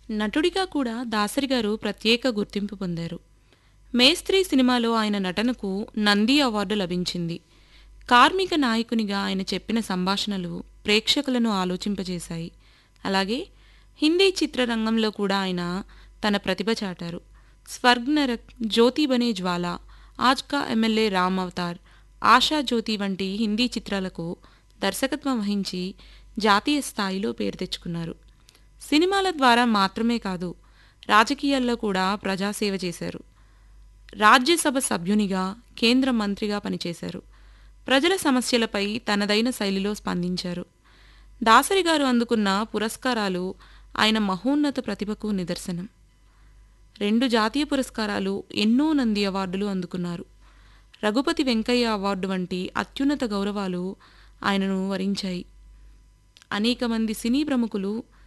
నటుడిగా కూడా దాసరి గారు ప్రత్యేక గుర్తింపు పొందారు మేస్త్రీ సినిమాలో ఆయన నటనకు నంది అవార్డు లభించింది కార్మిక నాయకునిగా ఆయన చెప్పిన సంభాషణలు ప్రేక్షకులను ఆలోచింపజేశాయి అలాగే హిందీ చిత్రరంగంలో కూడా ఆయన తన ప్రతిభ చాటారు స్వర్గ్ నరక్ జ్యోతి బనే జ్వాల ఆజ్ కా ఎమ్మెల్యే రామ్ అవతార్ ఆశా జ్యోతి వంటి హిందీ చిత్రాలకు దర్శకత్వం వహించి జాతీయ స్థాయిలో పేరు తెచ్చుకున్నారు సినిమాల ద్వారా మాత్రమే కాదు రాజకీయాల్లో కూడా ప్రజాసేవ చేశారు రాజ్యసభ సభ్యునిగా కేంద్ర మంత్రిగా పనిచేశారు ప్రజల సమస్యలపై తనదైన శైలిలో స్పందించారు దాసరి గారు అందుకున్న పురస్కారాలు ఆయన మహోన్నత ప్రతిభకు నిదర్శనం రెండు జాతీయ పురస్కారాలు ఎన్నో నంది అవార్డులు అందుకున్నారు రఘుపతి వెంకయ్య అవార్డు వంటి అత్యున్నత గౌరవాలు ఆయనను వరించాయి అనేక మంది సినీ ప్రముఖులు